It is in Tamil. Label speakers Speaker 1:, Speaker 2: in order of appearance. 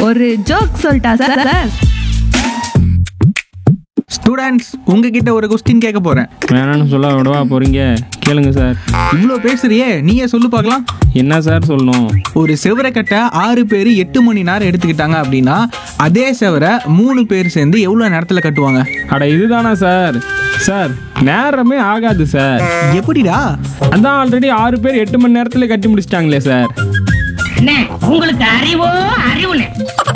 Speaker 1: ஒரு ஜோக் சொல்லிட்டா சார் சார்
Speaker 2: ஸ்டூடெண்ட்ஸ் உங்ககிட்ட ஒரு கொஸ்டின் கேட்க போறேன்
Speaker 3: வேணாம்னு சொல்ல விடவா போறீங்க கேளுங்க சார்
Speaker 2: இவ்வளோ பேசுறியே நீயே சொல்லு பார்க்கலாம்
Speaker 3: என்ன சார் சொல்லணும்
Speaker 2: ஒரு செவரை கட்ட ஆறு பேர் எட்டு மணி நேரம் எடுத்துக்கிட்டாங்க அப்படின்னா அதே செவரை மூணு பேர் சேர்ந்து எவ்வளோ நேரத்தில் கட்டுவாங்க
Speaker 3: அட இதுதானா சார் சார் நேரமே ஆகாது சார்
Speaker 2: எப்படிடா
Speaker 3: அதான் ஆல்ரெடி ஆறு பேர் எட்டு மணி நேரத்துல கட்டி முடிச்சிட்டாங்களே சார்
Speaker 4: அண்ணே, உங்களுக்கு அறிவோ அறிவுனே